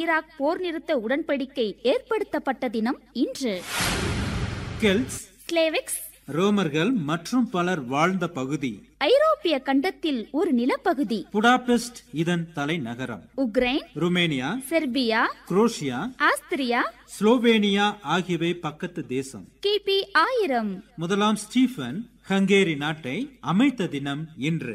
Iraq போர் நிறுத்த உடன்படிக்கை ஏற்படுத்தப்பட்ட தினம் இன்று கெல்ட்ஸ் ஸ்லேவிக்ஸ் ரோமர்கள் மற்றும் பலர் வாழ்ந்த பகுதி ஐரோப்பிய கண்டத்தில் ஒரு நிலப்பகுதி புடாபெஸ்ட் இதன் தலைநகரம் Ukraine Romania Serbia Croatia Austria Slovenia ஆகியவை பக்கத்து தேசம் கிபி ஆயிரம் முதலாம் ஸ்டீஃபன் ஹங்கேரி நாட்டை அமைத்த தினம் இன்று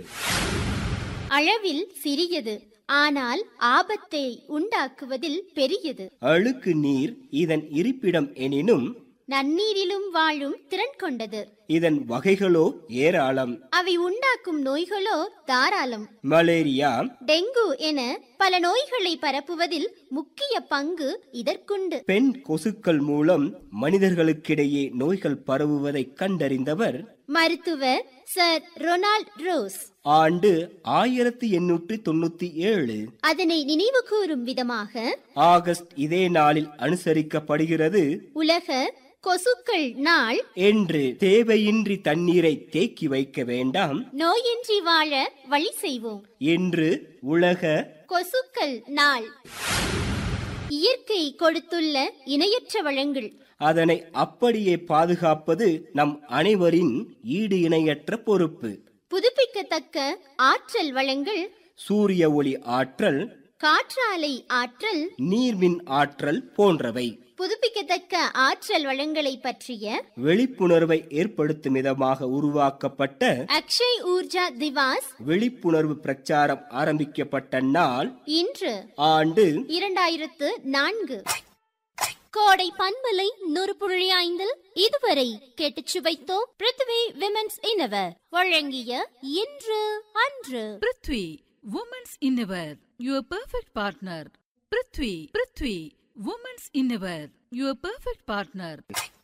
அளவில் சிறியது ஆனால் ஆபத்தை உண்டாக்குவதில் பெரியது அழுக்கு நீர் இதன் இருப்பிடம் எனினும் நன்னீரிலும் வாழும் திறன் கொண்டது இதன் வகைகளோ ஏராளம் அவை உண்டாக்கும் நோய்களோ தாராளம் மலேரியா டெங்கு என பல நோய்களை பரப்புவதில் முக்கிய பங்கு இதற்குண்டு பெண் கொசுக்கள் மூலம் மனிதர்களுக்கிடையே நோய்கள் பரவுவதை கண்டறிந்தவர் மருத்துவர் சர் ரொனால்ட் ரோஸ் ஆண்டு ஆயிரத்தி எண்ணூற்றி தொண்ணூத்தி ஏழு அதனை நினைவு கூறும் விதமாக ஆகஸ்ட் இதே நாளில் அனுசரிக்கப்படுகிறது உலக கொசுக்கள் நாள் என்று தேவையின்றி தண்ணீரை தேக்கி வைக்க வேண்டாம் நோயின்றி வாழ வழி செய்வோம் என்று உலக கொசுக்கள் நாள் இயற்கை கொடுத்துள்ள இணையற்ற வளங்கள் அதனை அப்படியே பாதுகாப்பது நம் அனைவரின் ஈடு இணையற்ற பொறுப்பு புதுப்பிக்கத்தக்க ஆற்றல் வளங்கள் சூரிய ஒளி ஆற்றல் காற்றாலை ஆற்றல் நீர்மின் ஆற்றல் போன்றவை புதுப்பிக்கத்தக்க ஆற்றல் வளங்களை பற்றிய விழிப்புணர்வை ஏற்படுத்தும் விதமாக உருவாக்கப்பட்ட அக்ஷய் ஊர்ஜா திவாஸ் விழிப்புணர்வு பிரச்சாரம் ஆரம்பிக்கப்பட்ட நாள் இன்று ஆண்டு இரண்டாயிரத்து நான்கு கோடை பண்பலை நூறு புள்ளி ஐந்தில் இதுவரை கேட்டுச் சுவைத்தோம் பிருத்வி விமென்ஸ் இனவர் வழங்கிய இன்று அன்று prithvi women's innerwear your perfect partner prithvi prithvi women's innerwear your perfect partner